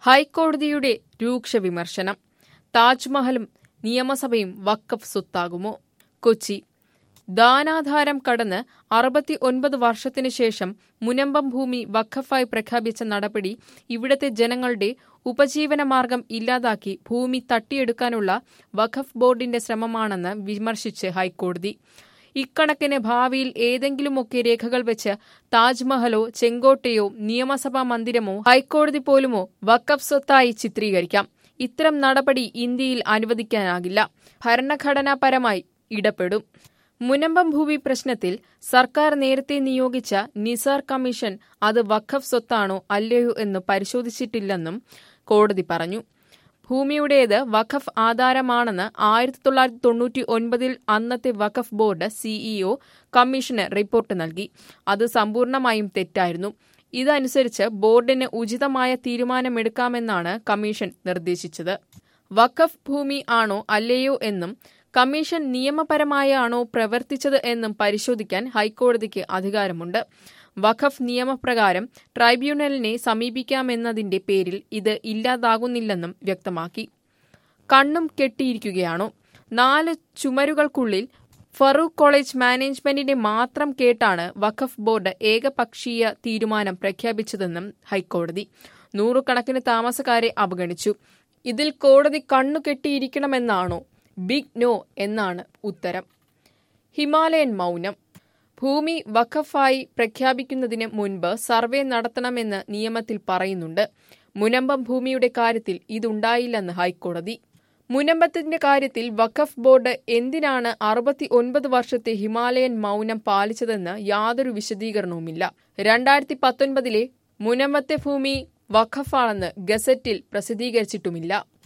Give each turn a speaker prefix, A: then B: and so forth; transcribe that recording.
A: ഹൈക്കോടതിയുടെ രൂക്ഷ വിമർശനം താജ്മഹലും നിയമസഭയും വക്കഫ് സ്വത്താകുമോ കൊച്ചി ദാനാധാരം കടന്ന് അറുപത്തി ഒൻപത് വർഷത്തിനു ശേഷം മുനമ്പം ഭൂമി വഖഫായി പ്രഖ്യാപിച്ച നടപടി ഇവിടത്തെ ജനങ്ങളുടെ ഉപജീവനമാർഗം ഇല്ലാതാക്കി ഭൂമി തട്ടിയെടുക്കാനുള്ള വഖഫ് ബോർഡിന്റെ ശ്രമമാണെന്ന് വിമർശിച്ച് ഹൈക്കോടതി ഇക്കണക്കിന് ഭാവിയിൽ ഏതെങ്കിലുമൊക്കെ രേഖകൾ വെച്ച് താജ്മഹലോ ചെങ്കോട്ടയോ നിയമസഭാ മന്ദിരമോ ഹൈക്കോടതി പോലുമോ വഖഫ് സ്വത്തായി ചിത്രീകരിക്കാം ഇത്തരം നടപടി ഇന്ത്യയിൽ അനുവദിക്കാനാകില്ല ഭരണഘടനാപരമായി ഇടപെടും മുനമ്പം ഭൂമി പ്രശ്നത്തിൽ സർക്കാർ നേരത്തെ നിയോഗിച്ച നിസാർ കമ്മീഷൻ അത് വഖഫ് സ്വത്താണോ അല്ലയോ എന്ന് പരിശോധിച്ചിട്ടില്ലെന്നും കോടതി പറഞ്ഞു ഭൂമിയുടേത് വഖഫ് ആധാരമാണെന്ന് ആയിരത്തി തൊള്ളായിരത്തി തൊണ്ണൂറ്റി ഒൻപതിൽ അന്നത്തെ വഖഫ് ബോർഡ് സിഇഒ കമ്മീഷന് റിപ്പോർട്ട് നൽകി അത് സമ്പൂർണമായും തെറ്റായിരുന്നു ഇതനുസരിച്ച് ബോർഡിന് ഉചിതമായ തീരുമാനമെടുക്കാമെന്നാണ് കമ്മീഷൻ നിർദ്ദേശിച്ചത് വഖഫ് ഭൂമി ആണോ അല്ലയോ എന്നും കമ്മീഷൻ നിയമപരമായാണോ പ്രവർത്തിച്ചത് എന്നും പരിശോധിക്കാൻ ഹൈക്കോടതിക്ക് അധികാരമുണ്ട് വഖഫ് നിയമപ്രകാരം ട്രൈബ്യൂണലിനെ സമീപിക്കാമെന്നതിന്റെ പേരിൽ ഇത് ഇല്ലാതാകുന്നില്ലെന്നും വ്യക്തമാക്കി കണ്ണും കെട്ടിയിരിക്കുകയാണോ നാല് ചുമരുകൾക്കുള്ളിൽ ഫറൂഖ് കോളേജ് മാനേജ്മെന്റിനെ മാത്രം കേട്ടാണ് വഖഫ് ബോർഡ് ഏകപക്ഷീയ തീരുമാനം പ്രഖ്യാപിച്ചതെന്നും ഹൈക്കോടതി നൂറുകണക്കിന് താമസക്കാരെ അവഗണിച്ചു ഇതിൽ കോടതി കണ്ണു കെട്ടിയിരിക്കണമെന്നാണോ ബിഗ് നോ എന്നാണ് ഉത്തരം ഹിമാലയൻ മൗനം ഭൂമി വഖഫായി പ്രഖ്യാപിക്കുന്നതിന് മുൻപ് സർവേ നടത്തണമെന്ന് നിയമത്തിൽ പറയുന്നുണ്ട് മുനമ്പം ഭൂമിയുടെ കാര്യത്തിൽ ഇതുണ്ടായില്ലെന്ന് ഹൈക്കോടതി മുനമ്പത്തിന്റെ കാര്യത്തിൽ വഖഫ് ബോർഡ് എന്തിനാണ് അറുപത്തി ഒൻപത് വർഷത്തെ ഹിമാലയൻ മൗനം പാലിച്ചതെന്ന് യാതൊരു വിശദീകരണവുമില്ല രണ്ടായിരത്തി പത്തൊൻപതിലെ മുനമ്പത്തെ ഭൂമി വഖഫാണെന്ന് ഗസറ്റിൽ പ്രസിദ്ധീകരിച്ചിട്ടുമില്ല